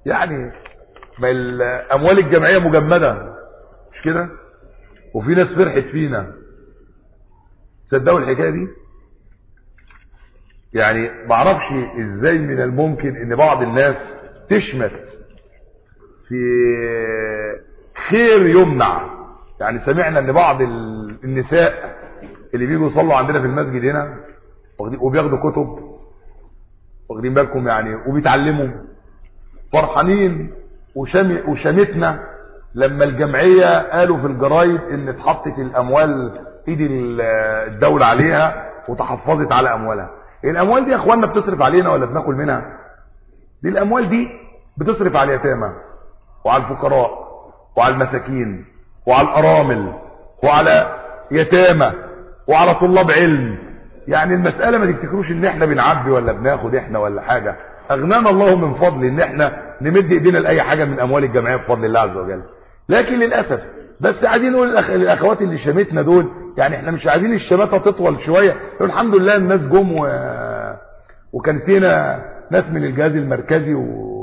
يعني ما الاموال الجمعيه مجمده مش كده وفي ناس فرحت فينا تصدقوا الحكايه دي يعني ما اعرفش ازاي من الممكن ان بعض الناس تشمت في خير يمنع يعني سمعنا ان بعض ال- النساء اللي بيجوا يصلوا عندنا في المسجد هنا واخدين- وبياخدوا كتب واخدين بالكم يعني وبيتعلموا فرحانين وشم وشمتنا لما الجمعية قالوا في الجرايد ان اتحطت الاموال ايد ال- الدولة عليها وتحفظت على اموالها الاموال دي يا اخوانا بتصرف علينا ولا بناكل منها دي الاموال دي بتصرف على اليتامى وعلى الفقراء وعلى المساكين وعلى الارامل وعلى يتامى وعلى طلاب علم يعني المسألة ما تفتكروش ان احنا بنعبي ولا بناخد احنا ولا حاجة اغنانا الله من فضل ان احنا نمد ايدينا لاي حاجة من اموال الجمعية بفضل الله عز وجل لكن للأسف بس عايزين نقول للأخ- للاخوات اللي شمتنا دول يعني احنا مش عايزين الشماتة تطول شوية يقول الحمد لله الناس جم و... وكان فينا ناس من الجهاز المركزي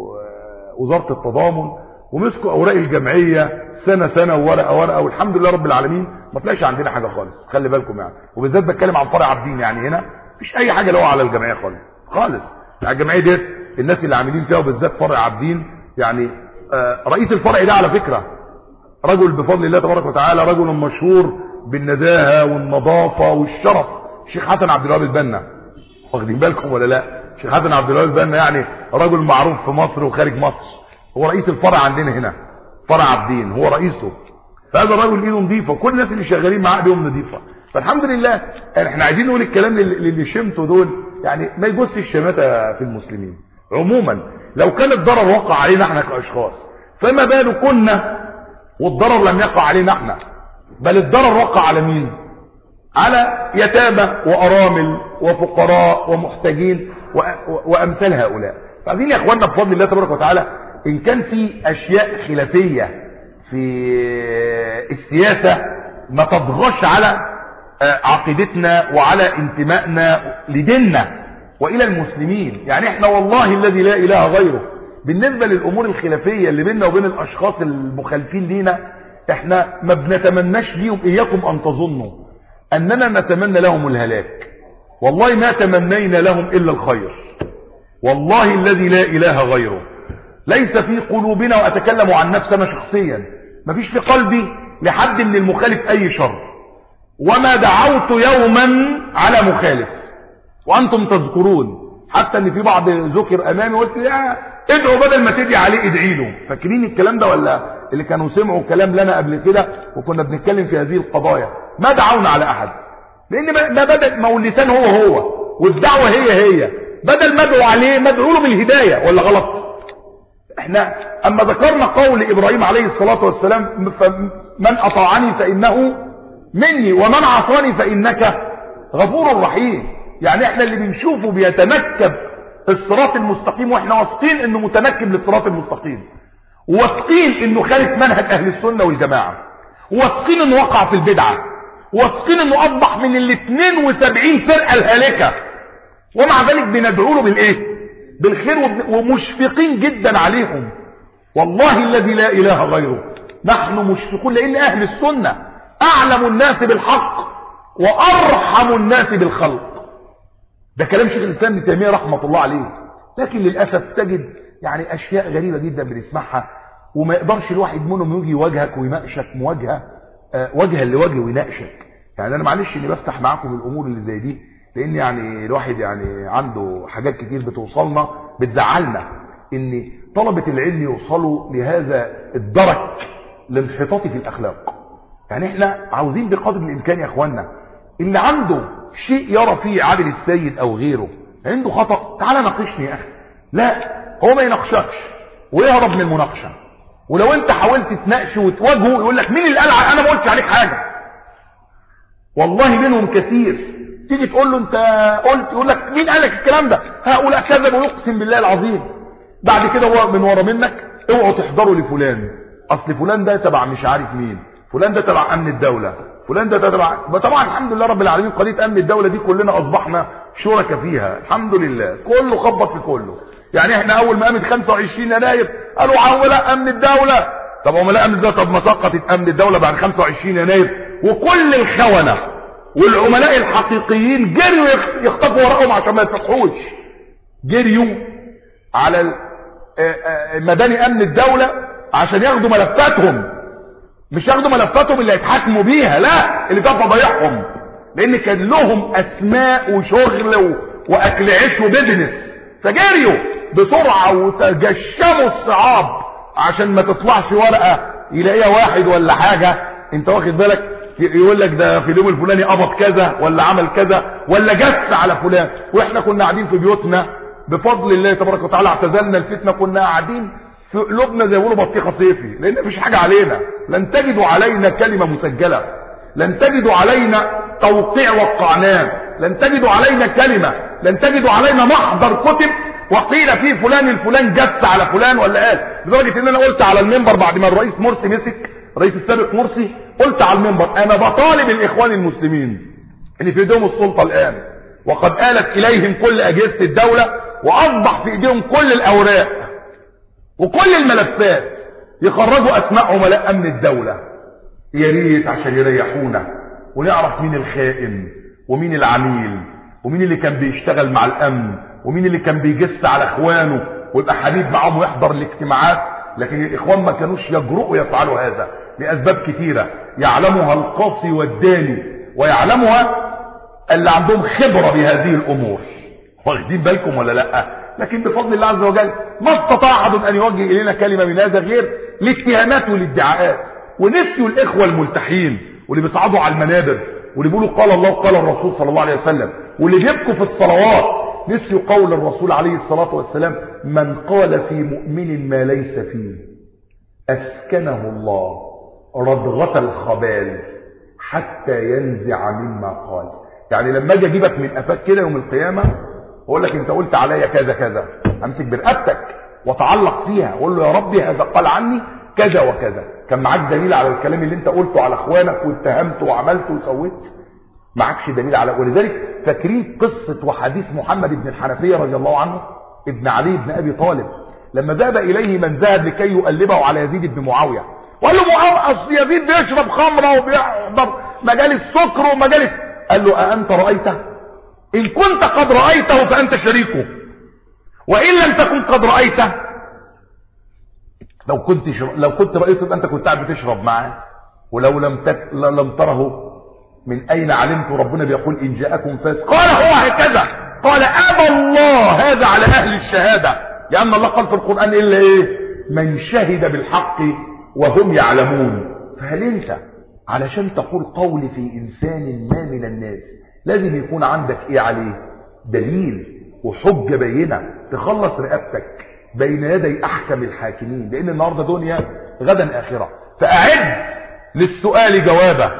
ووزارة التضامن ومسكوا اوراق الجمعية سنة سنة وورقة ورقة والحمد لله رب العالمين ما تلاقيش عندنا حاجة خالص خلي بالكم يعني وبالذات بتكلم عن فرع عابدين يعني هنا مفيش اي حاجة له على الجمعية خالص خالص يعني الجمعية ديت الناس اللي عاملين فيها وبالذات فرع عابدين يعني آه، رئيس الفرع ده على فكرة رجل بفضل الله تبارك وتعالى رجل مشهور بالنزاهة والنظافة والشرف الشيخ حسن عبد الوهاب البنا واخدين بالكم ولا لا الشيخ حسن عبد الوهاب البنا يعني رجل معروف في مصر وخارج مصر هو رئيس الفرع عندنا هنا فرع عابدين هو رئيسه فهذا الراجل ايده نظيفه كل الناس اللي شغالين معاه ايديهم نظيفه فالحمد لله يعني احنا عايزين نقول الكلام اللي اللي شمته دول يعني ما يجوزش الشماته في المسلمين عموما لو كان الضرر وقع علينا احنا كاشخاص فما باله كنا والضرر لم يقع علينا احنا بل الضرر وقع على مين على يتامى وارامل وفقراء ومحتاجين و- و- وامثال هؤلاء فعايزين يا اخواننا بفضل الله تبارك وتعالى ان كان في اشياء خلافيه في السياسه ما تضغش على آه، عقيدتنا وعلى انتمائنا لديننا والى المسلمين يعني احنا والله الذي لا اله غيره بالنسبه للامور الخلافيه اللي بيننا وبين الاشخاص المخالفين لينا احنا ما بنتمناش ليهم اياكم ان تظنوا اننا نتمنى لهم الهلاك والله ما تمنينا لهم الا الخير والله الذي لا اله غيره ليس في قلوبنا واتكلم عن نفسي انا شخصيا ما فيش في قلبي لحد من المخالف اي شر وما دعوت يوما على مخالف وانتم تذكرون حتى ان في بعض ذكر امامي قلت يا ادعوا بدل ما تدعي عليه ادعي له فاكرين الكلام ده ولا اللي كانوا سمعوا كلام لنا قبل كده وكنا بنتكلم في هذه القضايا ما دعونا على احد لان ما- ما بدا ما هو اللسان هو هو والدعوه هي هي بدل ما ادعو عليه ما ادعو له بالهدايه ولا غلط احنا اما ذكرنا قول ابراهيم عليه الصلاه والسلام من اطاعني فانه مني ومن عصاني فانك غفور رحيم يعني احنا اللي بنشوفه بيتنكب الصراط المستقيم واحنا واثقين انه متنكب للصراط المستقيم واثقين انه خالف منهج اهل السنه والجماعه واثقين انه وقع في البدعه واثقين انه اصبح من ال 72 فرقه الهالكه ومع ذلك بندعو له بالايه بالخير وب- ومشفقين جدا عليهم والله الذي لا اله غيره نحن مشفقون لان اهل السنه اعلم الناس بالحق وارحم الناس بالخلق ده كلام شيخ الاسلام ابن تيميه رحمه الله عليه لكن للاسف تجد يعني اشياء غريبه جدا بنسمعها وما يقدرش الواحد منهم يجي يواجهك ويناقشك مواجهه آه، وجها لوجه ويناقشك يعني انا معلش اني بفتح معاكم الامور اللي زي دي لان يعني الواحد يعني عنده حاجات كتير بتوصلنا بتزعلنا ان طلبه العلم يوصلوا لهذا الدرك الانحطاط في الاخلاق يعني احنا عاوزين بقدر الامكان يا اخوانا اللي عنده شيء يرى فيه عادل السيد او غيره عنده خطأ تعالى ناقشني يا اخي لا هو ما يناقشكش ويهرب من المناقشة ولو انت حاولت تناقشه وتواجهه يقول لك مين اللي قال ع- انا ما قلتش عليك حاجة والله منهم كثير تيجي تقول له انت قلت يقول لك مين قال لك الكلام ده هؤلاء كذبوا يقسم بالله العظيم بعد كده هو من ورا منك اوعوا تحضروا لفلان اصل فلان ده تبع مش عارف مين فلان ده تبع امن الدولة فلان ده تبع طبعا الحمد لله رب العالمين قضيه امن الدولة دي كلنا اصبحنا شركاء فيها الحمد لله كله خبط في كله يعني احنا اول ما قامت 25 يناير قالوا عملاء امن الدولة طب عملاء امن الدولة طب ما سقطت امن الدولة بعد 25 يناير وكل الخونة والعملاء الحقيقيين جريوا يخطفوا ورقهم عشان ما يفتحوش جريوا على مباني امن الدولة عشان ياخدوا ملفاتهم مش ياخدوا ملفاتهم اللي هيتحاكموا بيها لا اللي كان فضايحهم لان كان لهم اسماء وشغل و... واكل عيش وبزنس فجريوا بسرعة وتجشموا الصعاب عشان ما تطلعش ورقة يلاقيها واحد ولا حاجة انت واخد بالك يقول لك ده في اليوم الفلاني قبض كذا ولا عمل كذا ولا جس على فلان واحنا كنا قاعدين في بيوتنا بفضل الله تبارك وتعالى اعتزلنا الفتنة كنا قاعدين في قلوبنا زي ما بيقولوا بطيخه صيفي لان مفيش حاجه علينا لن تجدوا علينا كلمه مسجله لن تجدوا علينا توقيع وقعناه لن تجدوا علينا كلمه لن تجدوا علينا محضر كتب وقيل فيه فلان الفلان جس على فلان ولا قال لدرجه ان انا قلت على المنبر بعد ما الرئيس مرسي مسك الرئيس السابق مرسي قلت على المنبر انا بطالب الاخوان المسلمين اللي في ايديهم السلطه الان وقد آلت اليهم كل اجهزه الدوله واصبح في ايديهم كل الاوراق وكل الملفات يخرجوا اسماء عملاء امن الدولة يا ريت عشان يريحونا ونعرف مين الخائن ومين العميل ومين اللي كان بيشتغل مع الامن ومين اللي كان بيجس على اخوانه ويبقى حبيب معاهم ويحضر الاجتماعات لكن الاخوان ما كانوش يجرؤوا يفعلوا هذا لاسباب كثيرة يعلمها القاصي والداني ويعلمها اللي عندهم خبرة بهذه الامور واخدين بالكم ولا لا لكن بفضل الله عز وجل ما استطاع احد ان يوجه الينا كلمه من هذا غير الاتهامات والادعاءات ونسيوا الاخوه الملتحين واللي بيصعدوا على المنابر واللي بيقولوا قال الله وقال الرسول صلى الله عليه وسلم واللي بيبكوا في الصلوات نسيوا قول الرسول عليه الصلاه والسلام من قال في مؤمن ما ليس فيه اسكنه الله رضغه الخبال حتى ينزع مما قال يعني لما اجي اجيبك من قفاك كده يوم القيامه اقول لك انت قلت عليا كذا كذا امسك برقبتك واتعلق فيها اقول له يا ربي هذا قال عني كذا وكذا كان معاك دليل على الكلام اللي انت قلته على اخوانك واتهمته وعملته وسويت معكش دليل على ولذلك فاكرين قصة وحديث محمد بن الحنفية رضي الله عنه ابن علي بن ابي طالب لما ذهب اليه من ذهب لكي يقلبه على يزيد بن معاوية وقال له معاوية اصل يزيد بيشرب خمرة وبيحضر مجالس سكر ومجالس قال له أأنت رأيته إن كنت قد رأيته فأنت شريكه وإن لم تكن قد رأيته لو كنت شر... لو كنت رأيته يبقى أنت كنت قاعد بتشرب معاه ولو لم تك... لم تره من أين علمت ربنا بيقول إن جاءكم فاسق قال هو هكذا قال أبى الله هذا على أهل الشهادة لأن الله قال في القرآن إلا إيه من شهد بالحق وهم يعلمون فهل أنت علشان تقول قول في إنسان ما من الناس لازم يكون عندك ايه عليه دليل وحجة بينة تخلص رقبتك بين يدي احكم الحاكمين لان النهاردة دنيا غدا اخرة فاعد للسؤال جوابه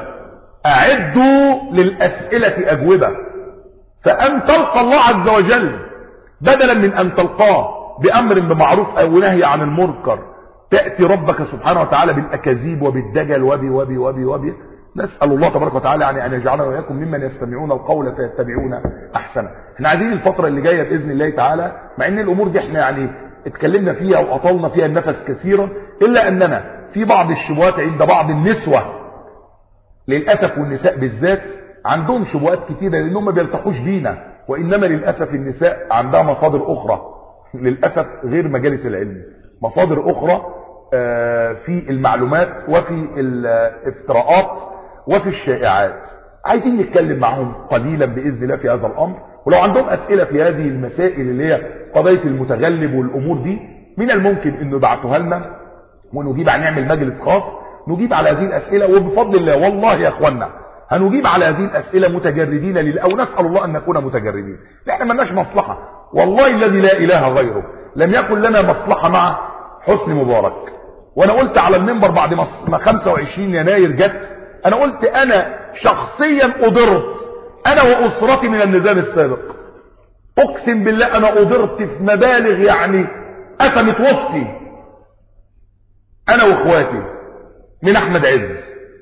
اعدوا للاسئلة اجوبة فان تلقى الله عز وجل بدلا من ان تلقاه بامر بمعروف او نهي عن المنكر تأتي ربك سبحانه وتعالى بالاكاذيب وبالدجل وبي وبي وبي وبي نسأل الله تبارك وتعالى يعني أن يجعلنا وإياكم ممن يستمعون القول فيتبعون أحسنه احنا عايزين الفترة اللي جاية بإذن الله تعالى مع أن الأمور دي احنا يعني اتكلمنا فيها وأطلنا فيها النفس كثيرا إلا أننا في بعض الشبهات عند بعض النسوة للأسف والنساء بالذات عندهم شبهات كثيرة لأنهم ما بيلتقوش بينا وإنما للأسف النساء عندها مصادر أخرى للأسف غير مجالس العلم مصادر أخرى في المعلومات وفي الافتراءات وفي الشائعات عايزين نتكلم معهم قليلا بإذن الله في هذا الأمر ولو عندهم أسئلة في هذه المسائل اللي هي قضية المتغلب والأمور دي من الممكن أنه يبعتوها لنا ونجيب عن نعمل مجلس خاص نجيب على هذه الأسئلة وبفضل الله والله يا أخوانا هنجيب على هذه الأسئلة متجردين لله أو نسأل الله أن نكون متجردين احنا ملناش مصلحة والله الذي لا إله غيره لم يكن لنا مصلحة مع حسن مبارك وانا قلت على المنبر بعد ما 25 يناير جت انا قلت انا شخصيا اضرت انا واسرتي من النظام السابق اقسم بالله انا اضرت في مبالغ يعني قسمت وسطي انا واخواتي من احمد عز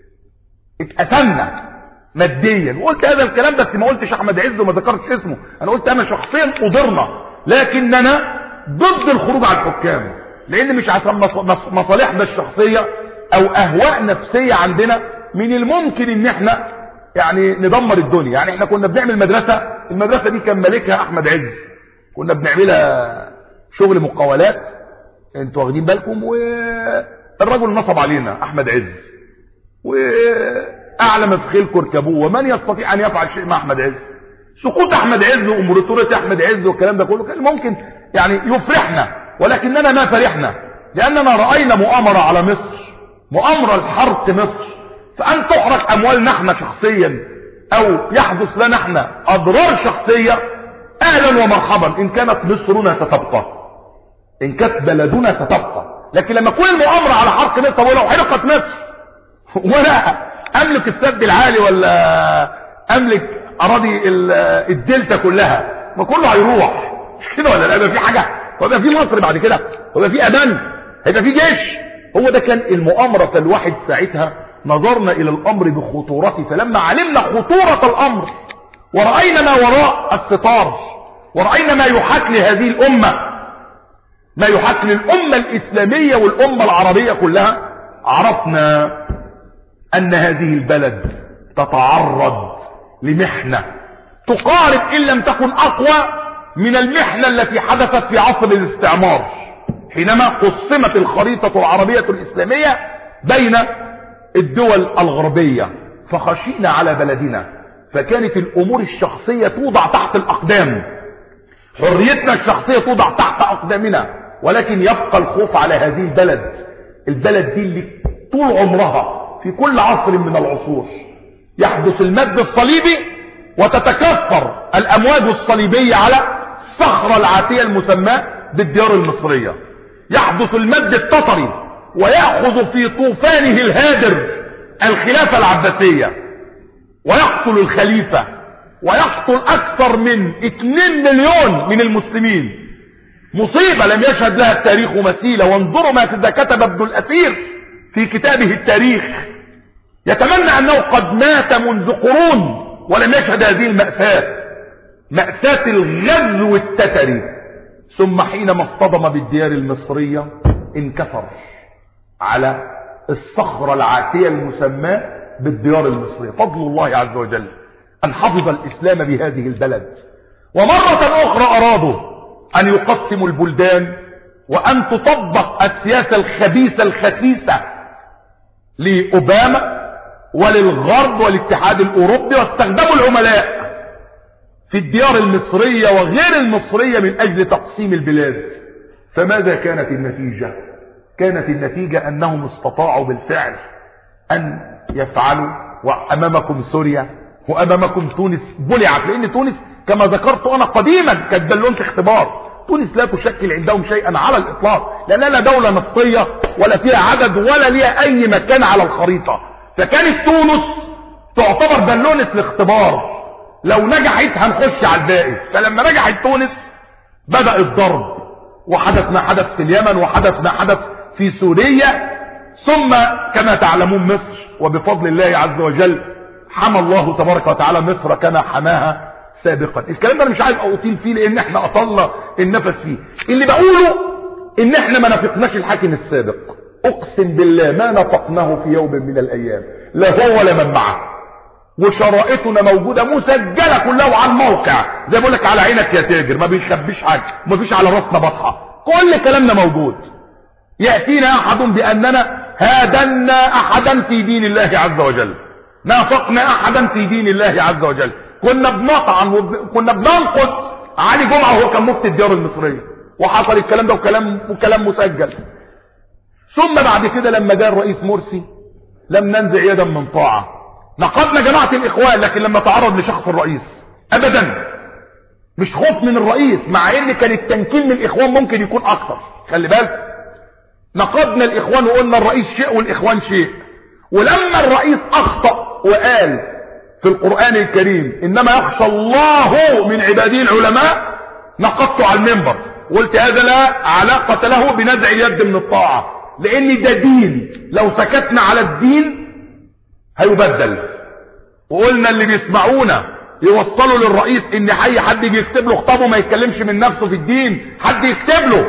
اتقتلنا ماديا وقلت هذا الكلام بس ما قلتش احمد عز وما ذكرتش اسمه انا قلت انا شخصيا اضرنا لكننا ضد الخروج على الحكام لان مش عشان مصالحنا الشخصية او اهواء نفسية عندنا من الممكن ان احنا يعني ندمر الدنيا يعني احنا كنا بنعمل مدرسة المدرسة دي كان مالكها احمد عز كنا بنعملها شغل مقاولات انتوا واخدين بالكم والرجل نصب علينا احمد عز واعلى مفخلكم اركبوه ومن يستطيع ان يفعل شيء مع احمد عز سقوط احمد عز وامبراطوريه احمد عز والكلام ده كله كان ممكن يعني يفرحنا ولكننا ما فرحنا لاننا راينا مؤامره على مصر مؤامره لحرق مصر فان تحرق اموالنا احنا شخصيا او يحدث لنا احنا اضرار شخصيه اهلا ومرحبا ان كانت مصرنا ستبقى ان كانت بلدنا ستبقى لكن لما تكون المؤامره على حرق مصر طب ولو حرقت مصر ولا املك السد العالي ولا املك اراضي الدلتا كلها ما كله هيروح مش كده ولا لا يبقى في حاجه ويبقى في مصر بعد كده ويبقى في امان هيبقى في جيش هو ده كان المؤامره الواحد ساعتها نظرنا الى الامر بخطورته فلما علمنا خطوره الامر ورأينا ما وراء الستار ورأينا ما يحاك لهذه الأمة ما يحاك للأمة الإسلامية والأمة العربية كلها عرفنا أن هذه البلد تتعرض لمحنة تقارب إن لم تكن أقوى من المحنة التي حدثت في عصر الاستعمار حينما قسمت الخريطة العربية الإسلامية بين الدول الغربية فخشينا على بلدنا فكانت الامور الشخصية توضع تحت الاقدام حريتنا الشخصية توضع تحت اقدامنا ولكن يبقى الخوف على هذه البلد البلد دي اللي طول عمرها في كل عصر من العصور يحدث المد الصليبي وتتكثر الامواج الصليبية على الصخرة العاتية المسماة بالديار المصرية يحدث المد التطري ويأخذ في طوفانه الهادر الخلافة العباسية ويقتل الخليفة ويقتل اكثر من 2 مليون من المسلمين مصيبة لم يشهد لها التاريخ مثيلة وانظروا ما كتب ابن الاثير في كتابه التاريخ يتمنى انه قد مات منذ قرون ولم يشهد هذه المأساة مأساة الغزو التتري ثم حينما اصطدم بالديار المصرية انكسر على الصخرة العاتية المسماة بالديار المصرية فضل الله عز وجل أن حفظ الإسلام بهذه البلد ومرة أخرى أرادوا أن يقسموا البلدان وأن تطبق السياسة الخبيثة الخسيسة لأوباما وللغرب والاتحاد الأوروبي واستخدموا العملاء في الديار المصرية وغير المصرية من أجل تقسيم البلاد فماذا كانت النتيجة كانت النتيجة أنهم استطاعوا بالفعل أن يفعلوا وأمامكم سوريا وأمامكم تونس بلعت لأن تونس كما ذكرت أنا قديما كانت دلونت اختبار تونس لا تشكل عندهم شيئا على الإطلاق لأنها لا دولة نفطية ولا فيها عدد ولا ليها أي مكان على الخريطة فكانت تونس تعتبر بالونة الاختبار لو نجحت هنخش على الباقي فلما نجحت تونس بدأ الضرب وحدث ما حدث في اليمن وحدث ما حدث في سوريا ثم كما تعلمون مصر وبفضل الله عز وجل حمى الله تبارك وتعالى مصر كما حماها سابقا الكلام ده انا مش عايز اطيل فيه لان احنا اطلنا النفس فيه اللي بقوله ان احنا ما نفقناش الحاكم السابق اقسم بالله ما نفقناه في يوم من الايام لا هو ولا من معه وشرائطنا موجوده مسجله كلها وعلى الموقع زي بقول لك على عينك يا تاجر ما بيخبيش حاجه ما فيش على راسنا بطحه كل كلامنا موجود ياتينا احد باننا هادنا احدا في دين الله عز وجل نافقنا احدا في دين الله عز وجل كنا بنطعن وكنا بننقد علي جمعه وهو كان مفتي الديار المصريه وحصل الكلام ده وكلام وكلام مسجل ثم بعد كده لما جاء الرئيس مرسي لم ننزع يدا من طاعه نقدنا جماعه الاخوان لكن لما تعرض لشخص الرئيس ابدا مش خوف من الرئيس مع ان كان التنكيل من الاخوان ممكن يكون اكتر خلي بالك نقدنا الاخوان وقلنا الرئيس شيء والاخوان شيء ولما الرئيس اخطأ وقال في القرآن الكريم انما يخشى الله من عباده العلماء نقدته على المنبر قلت هذا لا علاقة له بنزع اليد من الطاعة لان ده دين لو سكتنا على الدين هيبدل وقلنا اللي بيسمعونا يوصلوا للرئيس ان اي حد يجي يكتب له خطابه ما يتكلمش من نفسه في الدين حد يكتب له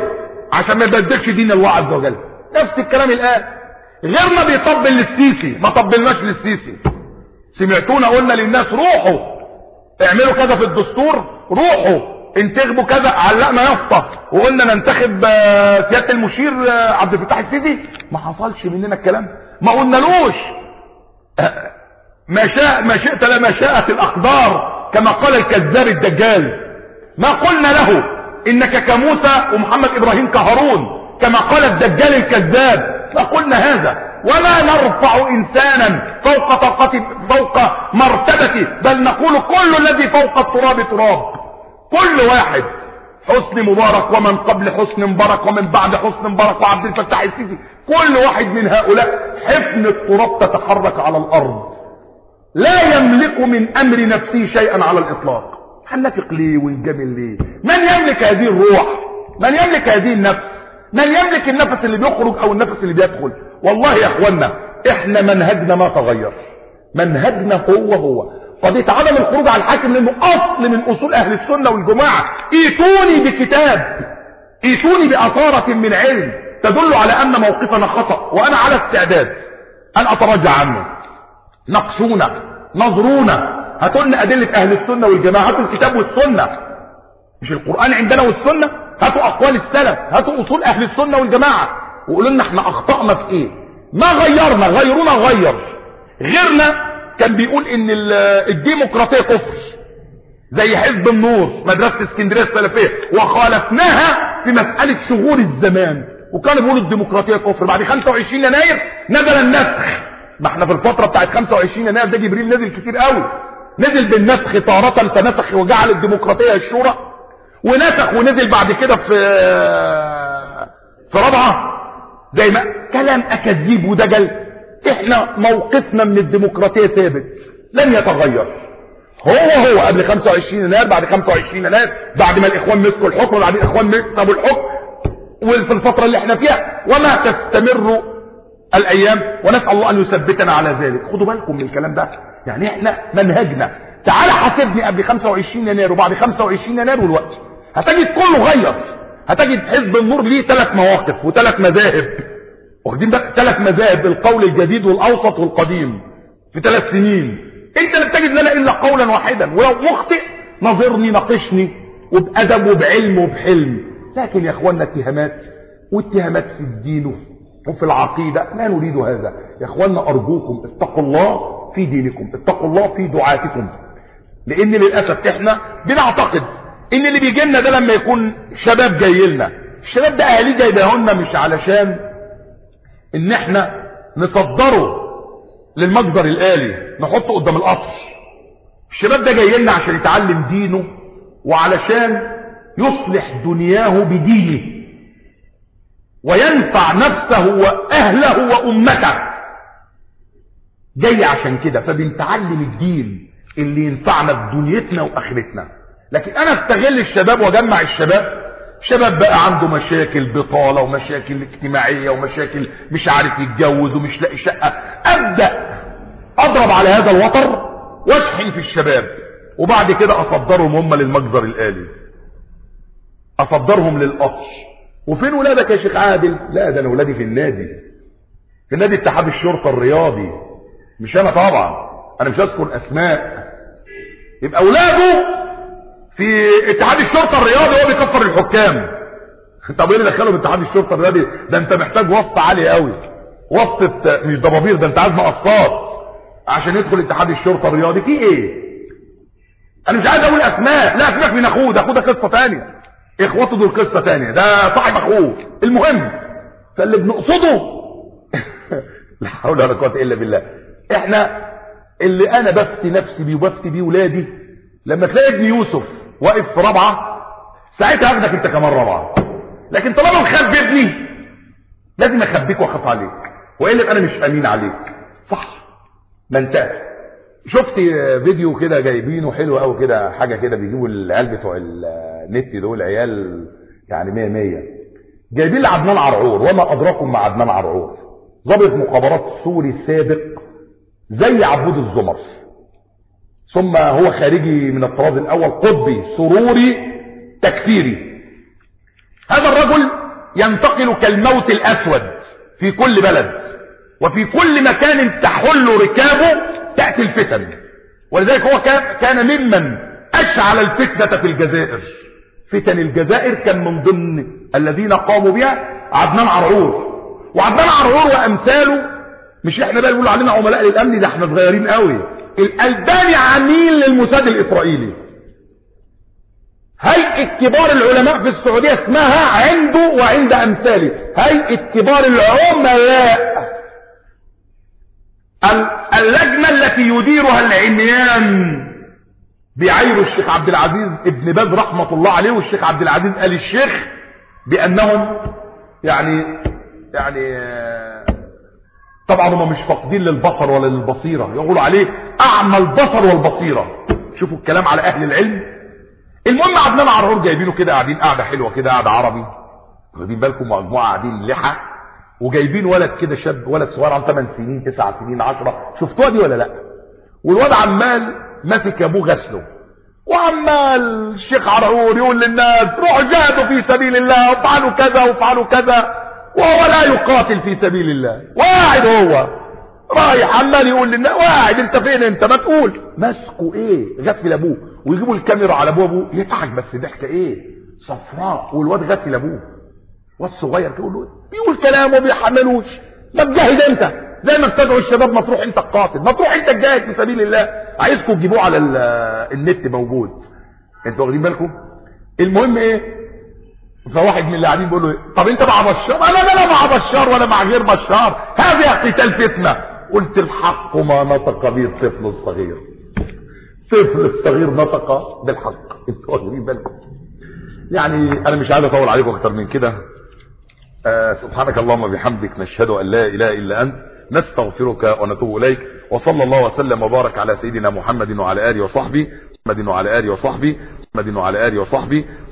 عشان ما يبدلش دين الله عز وجل نفس الكلام الان غيرنا بيطبل للسيسي ما طبلناش للسيسي سمعتونا قلنا للناس روحوا اعملوا كذا في الدستور روحوا انتخبوا كذا علقنا يافطه وقلنا ننتخب آه، سياده المشير آه، عبد الفتاح السيسي ما حصلش مننا الكلام ما قلنالوش آه، ما شاء ما شئت لما شاءت الاقدار كما قال الكذاب الدجال ما قلنا له انك كموسى ومحمد ابراهيم كهارون كما قال الدجال الكذاب ما قلنا هذا ولا نرفع انسانا فوق طاقته فوق مرتبته بل نقول كل الذي فوق التراب تراب كل واحد حسن مبارك ومن قبل حسن مبارك ومن بعد حسن مبارك وعبد الفتاح السيسي كل واحد من هؤلاء حفن التراب تتحرك على الارض لا يملك من امر نفسه شيئا على الاطلاق هنفق ليه ونجامل ليه من يملك هذه الروح من يملك هذه النفس من يملك النفس اللي بيخرج او النفس اللي بيدخل والله يا اخوانا احنا منهجنا ما تغير منهجنا هو هو قضية عدم الخروج على الحاكم لانه اصل من اصول اهل السنة والجماعة ايتوني بكتاب ايتوني باثارة من علم تدل على ان موقفنا خطأ وانا على استعداد ان اتراجع عنه نقشونا نظرونا هاتوا لنا ادله اهل السنه والجماعه هاتوا الكتاب والسنه مش القران عندنا والسنه هاتوا اقوال السلف هاتوا اصول اهل السنه والجماعه وقولوا لنا احنا اخطانا في ايه ما غيرنا غيرونا غير غيرنا كان بيقول ان ال- الديمقراطيه كفر زي حزب النور مدرسه اسكندريه السلفيه وخالفناها في مساله شغول الزمان وكانوا بيقولوا الديمقراطيه كفر بعد 25 يناير نزل النسخ ما احنا في الفتره بتاعت 25 يناير ده جبريل نزل كتير قوي نزل بالنسخ تارة فنسخ وجعل الديمقراطيه الشورى ونسخ ونزل بعد كده في في رابعه زي ما كلام اكاذيب ودجل احنا موقفنا من الديمقراطيه ثابت لن يتغير هو هو قبل 25 يناير بعد 25 يناير بعد ما الاخوان مسكوا الحكم وبعد الاخوان مسكوا الحكم وفي الفتره اللي احنا فيها وما تستمر الايام ونسال الله ان يثبتنا على ذلك خدوا بالكم من الكلام ده يعني احنا منهجنا تعال حاسبني قبل 25 يناير وبعد 25 يناير والوقت هتجد كله غير هتجد حزب النور ليه ثلاث مواقف وثلاث مذاهب واخدين بقى ثلاث مذاهب القول الجديد والاوسط والقديم في ثلاث سنين انت لا تجد لنا الا قولا واحدا ولو مخطئ نظرني ناقشني وبادب وبعلم وبحلم لكن يا اخوانا اتهامات واتهامات في الدين وفي العقيدة لا نريد هذا يا اخوانا ارجوكم اتقوا الله في دينكم اتقوا الله في دعاتكم لان للاسف احنا بنعتقد ان اللي بيجي لنا ده لما يكون شباب جاي لنا الشباب ده اهاليه جايبه لنا مش علشان ان احنا نصدره للمصدر الالي نحطه قدام القصر الشباب ده جاي لنا عشان يتعلم دينه وعلشان يصلح دنياه بدينه وينفع نفسه واهله وامته جاي عشان كده فبنتعلم الدين اللي ينفعنا في دنيتنا واخرتنا لكن انا استغل الشباب واجمع الشباب شباب بقى عنده مشاكل بطالة ومشاكل اجتماعية ومشاكل مش عارف يتجوز ومش لاقي شقة ابدأ اضرب على هذا الوتر واشحن في الشباب وبعد كده اصدرهم هم للمجزر الالي اصدرهم للقطر وفين ولادك يا شيخ عادل لا ده انا ولادي في النادي في نادي اتحاد الشرطة الرياضي مش انا طبعا انا مش هذكر اسماء يبقى اولاده في اتحاد الشرطة الرياضي هو بيكفر الحكام طب ايه اللي دخله باتحاد الشرطة الرياضي ده انت محتاج واسطة عالية قوي واسطة مش ضبابير ده انت عايز مقصات عشان يدخل اتحاد الشرطة الرياضي في ايه انا مش عايز اقول اسماء لا اسماء من اخوه ده اخوه ده قصة تانية اخوته دول قصة تانية ده صاحب اخوه المهم فاللي بنقصده لا حول ولا قوة الا بالله احنا اللي انا بفتي نفسي بيه وبفتي بيه ولادي لما تلاقي ابن يوسف واقف في رابعه ساعتها اخدك انت كمان رابعه لكن طالما مخبي ابني لازم اخبيك واخاف عليك والا انا مش امين عليك صح ما انت شفت فيديو كده جايبينه حلو قوي كده حاجه كده بيجيبوا العيال بتوع النت دول عيال يعني 100 100 جايبين لعدنان عرعور وما ادراكم مع عدنان عرعور ضابط مخابرات سوري سابق زي عبود الزمر ثم هو خارجي من الطراز الاول قطبي سروري تكفيري هذا الرجل ينتقل كالموت الاسود في كل بلد وفي كل مكان تحل ركابه تأتي الفتن ولذلك هو كان ممن اشعل الفتنة في الجزائر فتن الجزائر كان من ضمن الذين قاموا بها عدنان عرعور وعدنان عرعور وامثاله مش احنا بقى بيقولوا علينا عملاء للامن ده احنا صغيرين قوي الالباني عميل للموساد الاسرائيلي هيئة كبار العلماء في السعودية اسمها عنده وعند امثاله هيئة كبار العملاء اللجنة التي يديرها العميان بيعيروا الشيخ عبد العزيز ابن باز رحمة الله عليه والشيخ عبد العزيز قال الشيخ بانهم يعني يعني طبعا هم مش فاقدين للبصر ولا للبصيرة يقولوا عليه اعمى البصر والبصيرة شوفوا الكلام على اهل العلم المهم عدنان عرعور جايبينه كده قاعدين قاعده حلوه كده قاعده عربي واخدين بالكم مجموعه قاعدين لحى وجايبين ولد كده شاب ولد صغير عنده 8 سنين 9 سنين 10 شفتوها دي ولا لا والواد عمال ماسك ابوه غسله وعمال الشيخ عرعور يقول للناس روحوا جاهدوا في سبيل الله وافعلوا كذا وافعلوا كذا وهو لا يقاتل في سبيل الله واعد هو رايح عمال يقول للناس واعد انت فين انت ما تقول ماسكه ايه غسل ابوه ويجيبوا الكاميرا على ابوه ابوه يضحك بس ضحكه ايه صفراء والواد غسل ابوه واد صغير كده يقول بيقول كلام وما بيحملوش ما تجاهد انت زي ما بتدعو الشباب ما تروح انت القاتل ما تروح انت الجاهد في سبيل الله عايزكم تجيبوه على النت موجود انتوا واخدين بالكم المهم ايه فواحد من اللي قاعدين بيقول له طب انت مع بشار انا لا مع بشار ولا مع غير بشار هذه قتال فتنه قلت الحق ما نطق به الطفل الصغير الطفل الصغير نطق بالحق انتوا واخدين بالكم يعني انا مش عايز اطول عليكم اكتر من كده آه سبحانك اللهم وبحمدك نشهد ان لا اله الا انت نستغفرك ونتوب اليك وصلى الله وسلم وبارك على سيدنا محمد وعلى اله وصحبه محمد وعلى اله وصحبه محمد وعلى اله وصحبه